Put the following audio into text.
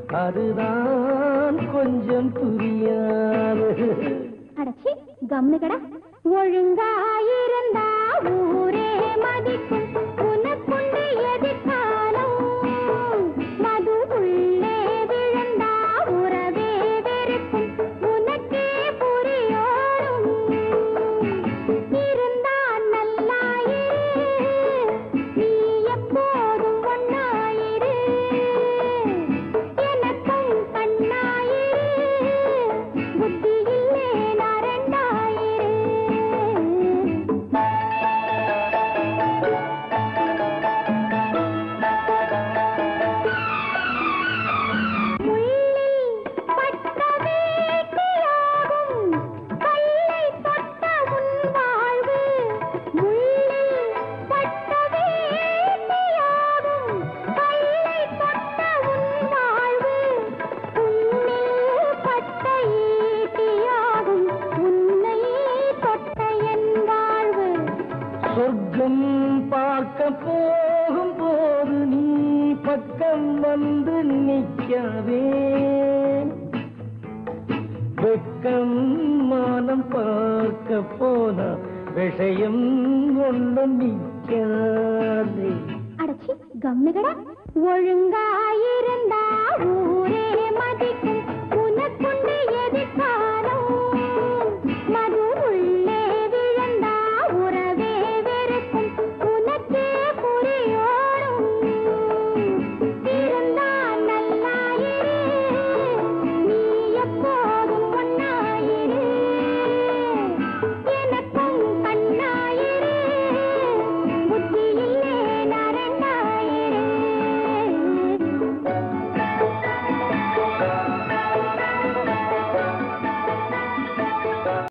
அதுதான் கொஞ்சம் புரியாது அடச்சி கம்னுகடா ஒழுங்காயிருந்தா ஊரே மதிக்கும் உனக்குண்டு எதிர்காலம் மது உள்ளே விழுந்தா உறவே வெறுக்கும் உனக்கே புரியோடும் இருந்தான் நல்லாயிரு நீ எப்போதும் ஒன்னாயிரு எனக்கும் கண்ணாயிரு புத்தி இல்லே நான் ரெண்டாயிரு முள்ளில் பட்ட வேட்டியாகும் கல்லை தொட்ட உன் வாழ்வு முள்ளில் பட்ட வேட்டியாகும் கல்லை தொட்ட உன் வாழ்வு உன்னில் பட்ட ஈட்டியாகும் உன்னை தொட்ட என் வாழ்வு சொர்க்கம் பார்க்க போகும் போது நீ பக்கம் வந்து நிற்காதே வெக்கம் மானம் பார்க்க போனா விஷயம் ஒன்றும் நிற்காதே அடச்சி கம்னுகடா ஒழுங்காயிருந்தா ஊரே